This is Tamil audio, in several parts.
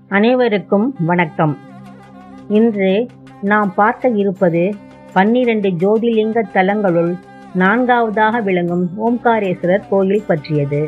அனைவருக்கும் வணக்கம் இன்று நாம் பார்க்க இருப்பது பன்னிரண்டு ஜோதிலிங்க தலங்களுள் நான்காவதாக விளங்கும் ஓம்காரேஸ்வரர் கோயில் பற்றியது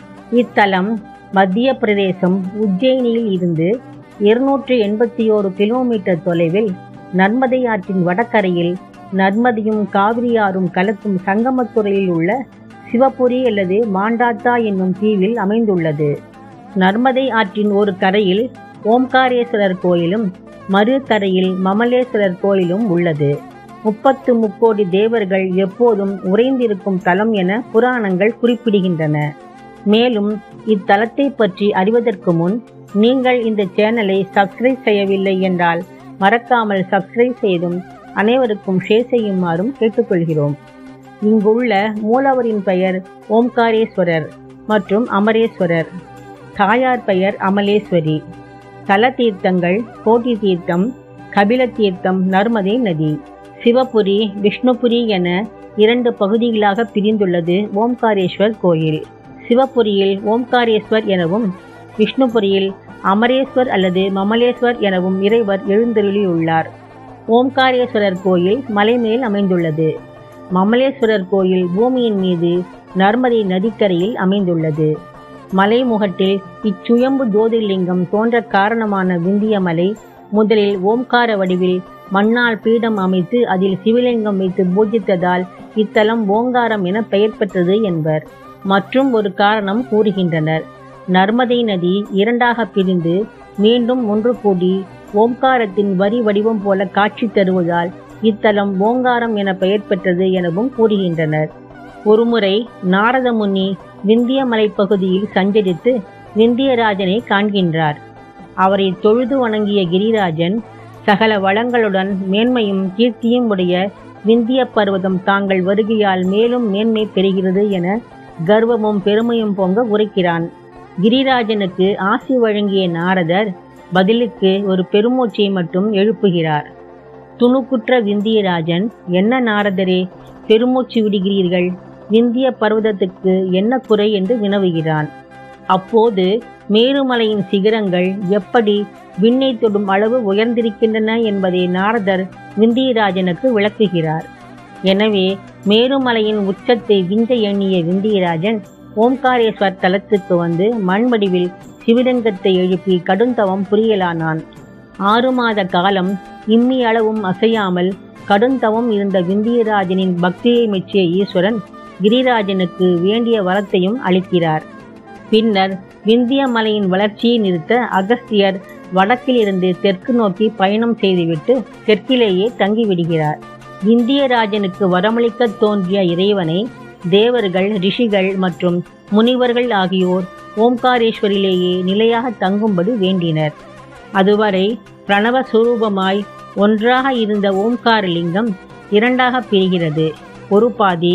இத்தலம் மத்திய பிரதேசம் உஜ்ஜயினியில் இருந்து இருநூற்றி எண்பத்தி ஓரு கிலோமீட்டர் தொலைவில் நர்மதை ஆற்றின் வடகரையில் நர்மதியும் காவிரியாரும் கலக்கும் சங்கமத்துறையில் உள்ள சிவபுரி அல்லது மாண்டாத்தா என்னும் தீவில் அமைந்துள்ளது நர்மதை ஆற்றின் ஒரு கரையில் ஓம்காரேஸ்வரர் கோயிலும் மறு கரையில் மமலேஸ்வரர் கோயிலும் உள்ளது முப்பத்து முக்கோடி தேவர்கள் எப்போதும் உறைந்திருக்கும் தலம் என புராணங்கள் குறிப்பிடுகின்றன மேலும் இத்தலத்தை பற்றி அறிவதற்கு முன் நீங்கள் இந்த சேனலை சப்ஸ்கிரைப் செய்யவில்லை என்றால் மறக்காமல் சப்ஸ்கிரைப் செய்தும் அனைவருக்கும் ஷேர் செய்யுமாறும் கேட்டுக்கொள்கிறோம் இங்குள்ள மூலவரின் பெயர் ஓம்காரேஸ்வரர் மற்றும் அமரேஸ்வரர் தாயார் பெயர் அமலேஸ்வரி தல தீர்த்தங்கள் கோட்டி தீர்த்தம் கபில தீர்த்தம் நர்மதை நதி சிவபுரி விஷ்ணுபுரி என இரண்டு பகுதிகளாக பிரிந்துள்ளது ஓம்காரேஸ்வர் கோயில் சிவபுரியில் ஓம்காரேஸ்வர் எனவும் விஷ்ணுபுரியில் அமரேஸ்வர் அல்லது மமலேஸ்வர் எனவும் இறைவர் எழுந்தருளியுள்ளார் ஓம்காரேஸ்வரர் கோயில் மலைமேல் அமைந்துள்ளது மமலேஸ்வரர் கோயில் பூமியின் மீது நர்மதை நதிக்கரையில் அமைந்துள்ளது மலைமுகட்டில் இச்சுயம்பு ஜோதிர்லிங்கம் தோன்ற காரணமான விந்திய மலை முதலில் ஓம்கார வடிவில் மண்ணால் பீடம் அமைத்து அதில் சிவலிங்கம் வைத்து பூஜித்ததால் இத்தலம் ஓங்காரம் என பெயர் பெற்றது என்பர் மற்றும் ஒரு காரணம் கூறுகின்றனர் நர்மதை நதி இரண்டாக பிரிந்து மீண்டும் ஒன்று கூடி ஓம்காரத்தின் வரி வடிவம் போல காட்சி தருவதால் இத்தலம் ஓங்காரம் என பெயர் பெற்றது எனவும் கூறுகின்றனர் ஒருமுறை நாரத முனி விந்திய மலைப்பகுதியில் சஞ்சரித்து விந்தியராஜனை காண்கின்றார் அவரை தொழுது வணங்கிய கிரிராஜன் சகல வளங்களுடன் மேன்மையும் கீர்த்தியும் உடைய விந்திய பர்வதம் தாங்கள் வருகையால் மேலும் மேன்மை பெறுகிறது என கர்வமும் பெருமையும் பொங்க உரைக்கிறான் கிரிராஜனுக்கு ஆசி வழங்கிய நாரதர் பதிலுக்கு ஒரு பெருமூச்சை மட்டும் எழுப்புகிறார் துணுக்குற்ற விந்தியராஜன் என்ன நாரதரே பெருமூச்சு விடுகிறீர்கள் விந்திய பர்வதத்துக்கு என்ன குறை என்று வினவுகிறான் அப்போது மேருமலையின் சிகரங்கள் எப்படி விண்ணை தொடும் அளவு உயர்ந்திருக்கின்றன என்பதை நாரதர் விந்தியராஜனுக்கு விளக்குகிறார் எனவே மேருமலையின் உச்சத்தை விஞ்ச எண்ணிய விந்தியராஜன் ஓம்காரேஸ்வர் தலத்துக்கு வந்து மண் வடிவில் சிவலிங்கத்தை எழுப்பி கடுந்தவம் புரியலானான் ஆறு மாத காலம் இம்மி அளவும் அசையாமல் கடுந்தவம் இருந்த விந்தியராஜனின் பக்தியை மெச்சிய ஈஸ்வரன் கிரிராஜனுக்கு வேண்டிய வரத்தையும் அளிக்கிறார் பின்னர் விந்திய மலையின் வளர்ச்சியை நிறுத்த அகஸ்தியர் வடக்கிலிருந்து தெற்கு நோக்கி பயணம் செய்துவிட்டு தெற்கிலேயே தங்கிவிடுகிறார் விந்தியராஜனுக்கு வரமளிக்க தோன்றிய இறைவனை தேவர்கள் ரிஷிகள் மற்றும் முனிவர்கள் ஆகியோர் ஓம்காரேஸ்வரிலேயே நிலையாக தங்கும்படி வேண்டினர் அதுவரை பிரணவ சுரூபமாய் ஒன்றாக இருந்த ஓம்காரலிங்கம் இரண்டாக பிரிகிறது ஒரு பாதி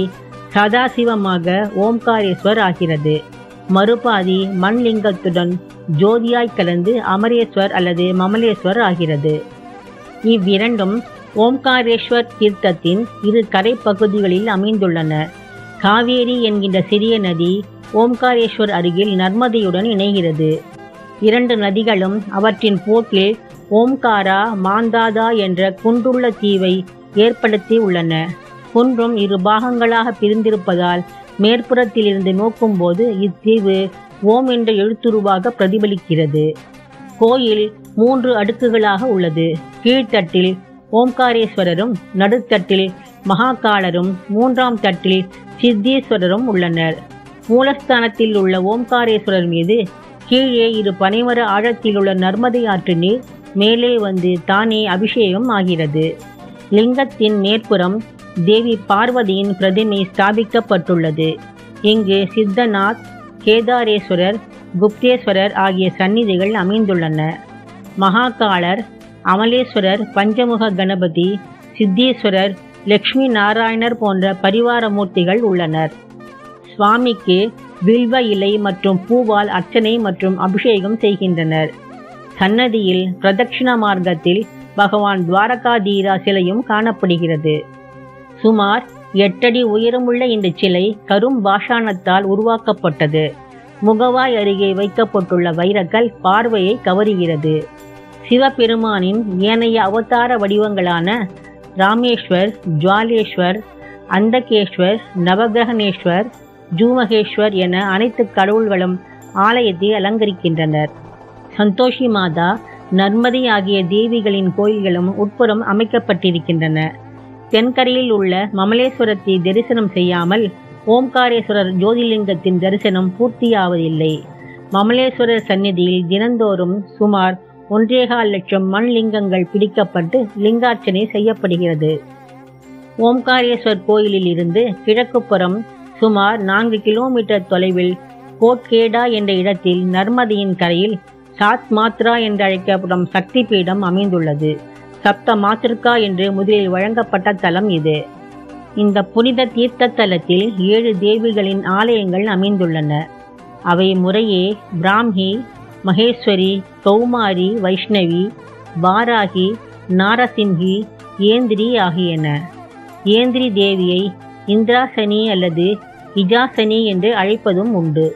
சதாசிவமாக ஓம்காரேஸ்வர் ஆகிறது மறுபாதி மண்லிங்கத்துடன் ஜோதியாய் கலந்து அமரேஸ்வர் அல்லது மமலேஸ்வர் ஆகிறது இவ்விரண்டும் ஓம்காரேஸ்வர் தீர்த்தத்தின் இரு கரை பகுதிகளில் அமைந்துள்ளன காவேரி என்கின்ற சிறிய நதி ஓம்காரேஸ்வர் அருகில் நர்மதையுடன் இணைகிறது இரண்டு நதிகளும் அவற்றின் போக்கில் ஓம்காரா மாந்தாதா என்ற குன்றுள்ள தீவை ஏற்படுத்தி உள்ளன குன்றும் இரு பாகங்களாக பிரிந்திருப்பதால் மேற்புறத்திலிருந்து நோக்கும்போது இத்தீவு ஓம் என்ற எழுத்துருவாக பிரதிபலிக்கிறது கோயில் மூன்று அடுக்குகளாக உள்ளது கீழ்த்தட்டில் ஓம்காரேஸ்வரரும் நடுத்தட்டில் மகாகாலரும் மூன்றாம் தட்டில் சித்தீஸ்வரரும் உள்ளனர் மூலஸ்தானத்தில் உள்ள ஓம்காரேஸ்வரர் மீது கீழே இரு பனைமர ஆழத்தில் உள்ள நர்மதை ஆற்று நீர் மேலே வந்து தானே அபிஷேகம் ஆகிறது லிங்கத்தின் மேற்புறம் தேவி பார்வதியின் பிரதிமை ஸ்தாபிக்கப்பட்டுள்ளது இங்கு சித்தநாத் கேதாரேஸ்வரர் குப்தேஸ்வரர் ஆகிய சந்நிதிகள் அமைந்துள்ளன மகாகாலர் அமலேஸ்வரர் பஞ்சமுக கணபதி சித்தீஸ்வரர் லக்ஷ்மி நாராயணர் போன்ற பரிவார மூர்த்திகள் உள்ளனர் சுவாமிக்கு வில்வ இலை மற்றும் பூவால் அர்ச்சனை மற்றும் அபிஷேகம் செய்கின்றனர் சன்னதியில் பிரதட்சிண மார்க்கத்தில் பகவான் துவாரகாதீரா சிலையும் காணப்படுகிறது சுமார் எட்டடி உயரமுள்ள இந்த சிலை கரும் பாஷாணத்தால் உருவாக்கப்பட்டது முகவாய் அருகே வைக்கப்பட்டுள்ள வைரக்கல் பார்வையை கவருகிறது சிவபெருமானின் ஏனைய அவதார வடிவங்களான ராமேஸ்வர் ஜுவாலேஸ்வர் அந்தகேஸ்வர் நவகிரகணேஸ்வர் ஜூமகேஸ்வர் என அனைத்து கடவுள்களும் ஆலயத்தை அலங்கரிக்கின்றனர் சந்தோஷி மாதா நர்மதி ஆகிய தேவிகளின் கோயில்களும் உட்புறம் அமைக்கப்பட்டிருக்கின்றன தென்கரையில் உள்ள மமலேஸ்வரத்தை தரிசனம் செய்யாமல் ஓம்காரேஸ்வரர் ஜோதிலிங்கத்தின் தரிசனம் பூர்த்தியாவதில்லை மமலேஸ்வரர் சந்நிதியில் தினந்தோறும் சுமார் ஒன்றேகால் லட்சம் மண் லிங்கங்கள் பிடிக்கப்பட்டு லிங்கார்ச்சனை செய்யப்படுகிறது ஓம்காரேஸ்வர் கோயிலில் இருந்து கிழக்குப்புறம் சுமார் நான்கு கிலோமீட்டர் தொலைவில் கோட்கேடா என்ற இடத்தில் நர்மதியின் கரையில் சாத் மாத்ரா என்று அழைக்கப்படும் சக்தி பீடம் அமைந்துள்ளது சப்த மாத்திருக்கா என்று முதலில் வழங்கப்பட்ட தலம் இது இந்த புனித தீர்த்த தலத்தில் ஏழு தேவிகளின் ஆலயங்கள் அமைந்துள்ளன அவை முறையே பிராம்ஹி மகேஸ்வரி கௌமாரி வைஷ்ணவி வாராகி நாரசிம்ஹி ஏந்திரி ஆகியன ஏந்திரி தேவியை இந்திராசனி அல்லது இஜாசனி என்று அழைப்பதும் உண்டு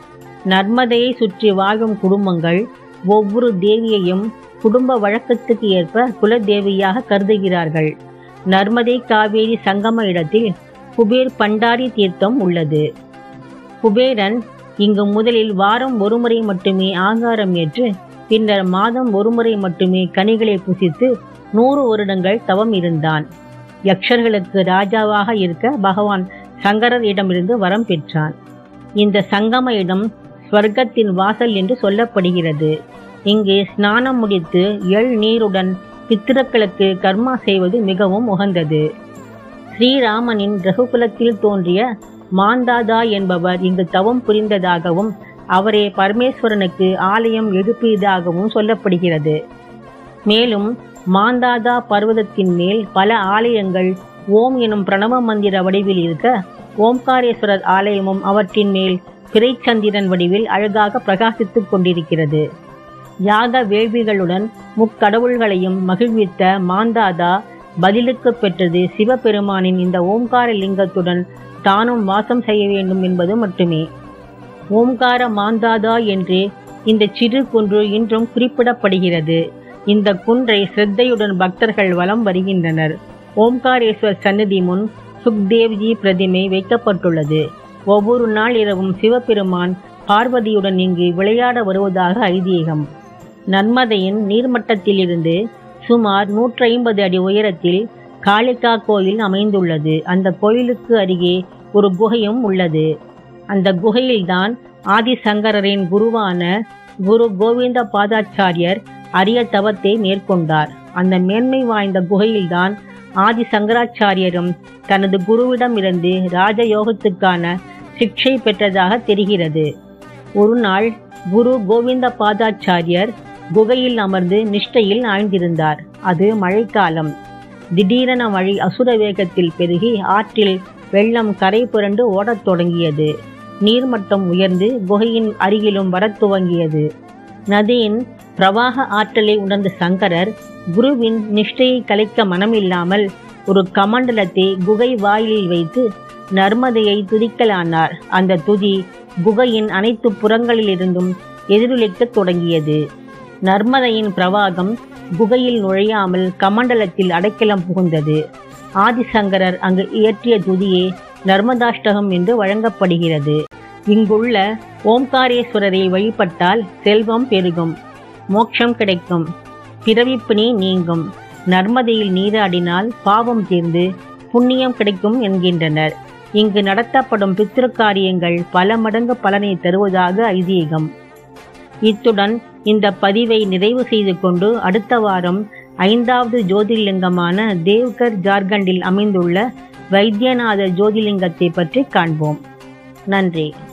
நர்மதையை சுற்றி வாழும் குடும்பங்கள் ஒவ்வொரு தேவியையும் குடும்ப வழக்கத்துக்கு ஏற்ப குலதேவியாக கருதுகிறார்கள் நர்மதை காவேரி சங்கம இடத்தில் குபேர் பண்டாரி தீர்த்தம் உள்ளது குபேரன் இங்கு முதலில் வாரம் ஒருமுறை மட்டுமே ஆகாரம் ஏற்று பின்னர் மாதம் ஒருமுறை மட்டுமே கனிகளை புசித்து நூறு வருடங்கள் தவம் இருந்தான் யக்ஷர்களுக்கு ராஜாவாக இருக்க பகவான் சங்கரர் இடமிருந்து வரம் பெற்றான் இந்த சங்கம இடம் ஸ்வர்க்கத்தின் வாசல் என்று சொல்லப்படுகிறது இங்கு ஸ்நானம் முடித்து எள் நீருடன் பித்திருக்களுக்கு கர்மா செய்வது மிகவும் உகந்தது ஸ்ரீராமனின் ரகுகுலத்தில் தோன்றிய மாந்தாதா என்பவர் இங்கு தவம் புரிந்ததாகவும் அவரே பரமேஸ்வரனுக்கு ஆலயம் எழுப்பியதாகவும் சொல்லப்படுகிறது மேலும் மாந்தாதா பர்வதத்தின் மேல் பல ஆலயங்கள் ஓம் எனும் பிரணவ மந்திர வடிவில் இருக்க ஓம்காரேஸ்வரர் ஆலயமும் அவற்றின் மேல் பிறைச்சந்திரன் வடிவில் அழகாக பிரகாசித்துக் கொண்டிருக்கிறது யாக வேள்விகளுடன் முக்கடவுள்களையும் மகிழ்வித்த மாந்தாதா பதிலுக்கு பெற்றது சிவபெருமானின் இந்த ஓம்கார லிங்கத்துடன் தானும் வாசம் செய்ய வேண்டும் என்பது மட்டுமே ஓம்கார மாந்தாதா என்று இந்த சிறு குன்று இன்றும் குறிப்பிடப்படுகிறது இந்த குன்றை சிரத்தையுடன் பக்தர்கள் வலம் வருகின்றனர் ஓம்காரேஸ்வர் சன்னதி முன் சுக்தேவ்ஜி பிரதிமை வைக்கப்பட்டுள்ளது ஒவ்வொரு நாள் இரவும் சிவபெருமான் பார்வதியுடன் இங்கு விளையாட வருவதாக ஐதீகம் நர்மதையின் நீர்மட்டத்திலிருந்து சுமார் நூற்றி ஐம்பது அடி உயரத்தில் காளிகா கோயில் அமைந்துள்ளது அந்த கோயிலுக்கு அருகே ஒரு குகையும் உள்ளது அந்த குகையில்தான் ஆதிசங்கரரின் குருவான குரு கோவிந்த பாதாச்சாரியர் அரிய தவத்தை மேற்கொண்டார் அந்த மேன்மை வாய்ந்த குகையில்தான் ஆதி சங்கராச்சாரியரும் தனது குருவிடமிருந்து ராஜயோகத்துக்கான சிக்ஷை பெற்றதாக தெரிகிறது ஒரு நாள் குரு கோவிந்த பாதாச்சாரியர் குகையில் அமர்ந்து நிஷ்டையில் ஆழ்ந்திருந்தார் அது மழைக்காலம் திடீரென மழை அசுர வேகத்தில் பெருகி ஆற்றில் வெள்ளம் கரை புரண்டு ஓடத் தொடங்கியது நீர்மட்டம் உயர்ந்து குகையின் அருகிலும் வரத் துவங்கியது நதியின் பிரவாக ஆற்றலை உணர்ந்த சங்கரர் குருவின் நிஷ்டையை கலைக்க மனமில்லாமல் ஒரு கமண்டலத்தை குகை வாயிலில் வைத்து நர்மதையை துதிக்கலானார் அந்த துதி குகையின் அனைத்து புறங்களிலிருந்தும் எதிரொலிக்கத் தொடங்கியது நர்மதையின் பிரவாகம் குகையில் நுழையாமல் கமண்டலத்தில் அடைக்கலம் புகுந்தது ஆதிசங்கரர் அங்கு இயற்றிய துதியே நர்மதாஷ்டகம் என்று வழங்கப்படுகிறது இங்குள்ள ஓம்காரேஸ்வரரை வழிபட்டால் செல்வம் பெருகும் மோட்சம் கிடைக்கும் பிறவிப்பிணி நீங்கும் நர்மதையில் நீராடினால் பாவம் தீர்ந்து புண்ணியம் கிடைக்கும் என்கின்றனர் இங்கு நடத்தப்படும் பித்திருக்காரியங்கள் பல மடங்கு பலனை தருவதாக ஐதீகம் இத்துடன் இந்த பதிவை நிறைவு செய்து கொண்டு அடுத்த வாரம் ஐந்தாவது ஜோதிர்லிங்கமான தேவ்கர் ஜார்க்கண்டில் அமைந்துள்ள வைத்தியநாத ஜோதிர்லிங்கத்தை பற்றி காண்போம் நன்றி